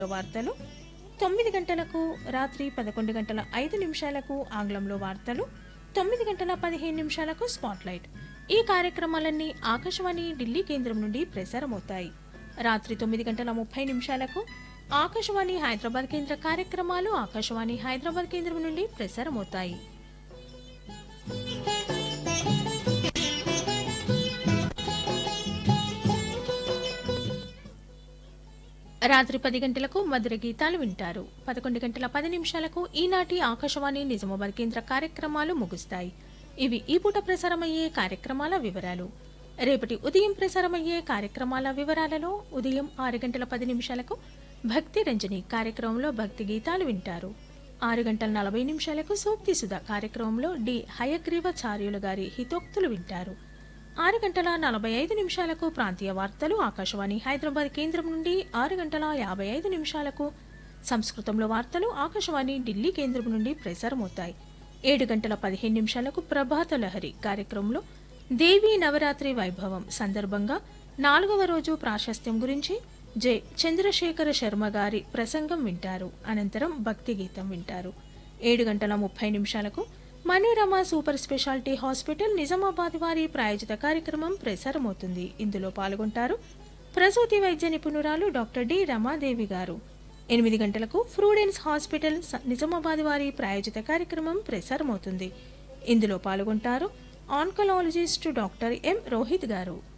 వార్తలు తొమ్మిది గంటలకు రాత్రి పదకొండు గంటల ఐదు నిమిషాలకు ఆంగ్లంలో వార్తలు తొమ్మిది గంటల పదిహేను నిమిషాలకు స్పాట్లైట్ ఈ కార్యక్రమాలన్నీ ఆకాశవాణి ఢిల్లీ కేంద్రం నుండి ప్రసారమవుతాయి రాత్రి తొమ్మిది గంటల ముప్పై నిమిషాలకు ఆకాశవాణి హైదరాబాద్ కేంద్ర కార్యక్రమాలు ఆకాశవాణి హైదరాబాద్ కేంద్రం నుండి ప్రసారమవుతాయి రాత్రి పది గంటలకు మధుర గీతాలు వింటారు పదకొండు గంటల పది నిమిషాలకు ఈనాటి ఆకాశవాణి నిజామాబాద్ కేంద్ర కార్యక్రమాలు ముగుస్తాయి ఇవి ఈ పూట ప్రసారమయ్యే కార్యక్రమాల వివరాలు రేపటి ఉదయం ప్రసారమయ్యే కార్యక్రమాల వివరాలలో ఉదయం ఆరు గంటల పది నిమిషాలకు భక్తి రంజని కార్యక్రమంలో భక్తి గీతాలు వింటారు ఆరు గంటల నలభై నిమిషాలకు సూక్తి సుధ కార్యక్రమంలో డి హయగ్రీవాచార్యులు గారి హితోక్తులు వింటారు ఆరు గంటల నలభై ఐదు నిమిషాలకు ప్రాంతీయ వార్తలు ఆకాశవాణి హైదరాబాద్ కేంద్రం నుండి ఆరు గంటల యాభై ఐదు నిమిషాలకు సంస్కృతంలో వార్తలు ఆకాశవాణి ఢిల్లీ కేంద్రం నుండి ప్రసారమవుతాయి ఏడు గంటల పదిహేను నిమిషాలకు ప్రభాత లహరి కార్యక్రమంలో దేవీ నవరాత్రి వైభవం సందర్భంగా నాలుగవ రోజు ప్రాశస్త్యం గురించి జె చంద్రశేఖర శర్మ గారి ప్రసంగం వింటారు అనంతరం భక్తి గీతం వింటారు ఏడు గంటల ముప్పై నిమిషాలకు Manorama super speciality hospital Nizamabad వారి ప్రాయోజిత కార్యక్రమం ప్రసారమవుతుంది ఇందులో పాల్గొంటారు ప్రసూతి వైద్య నిపుణురాలు డాక్టర్ డి రమాదేవి గారు ఎనిమిది గంటలకు ఫ్రూడెన్స్ హాస్పిటల్ స- నిజామాబాద్ వారి ప్రాయోజిత కార్యక్రమం ప్రసారమవుతుంది ఇందులో పాల్గొంటారు ఆన్కలాలజిస్ట్ డాక్టర్ ఎం రోహిత్ గారు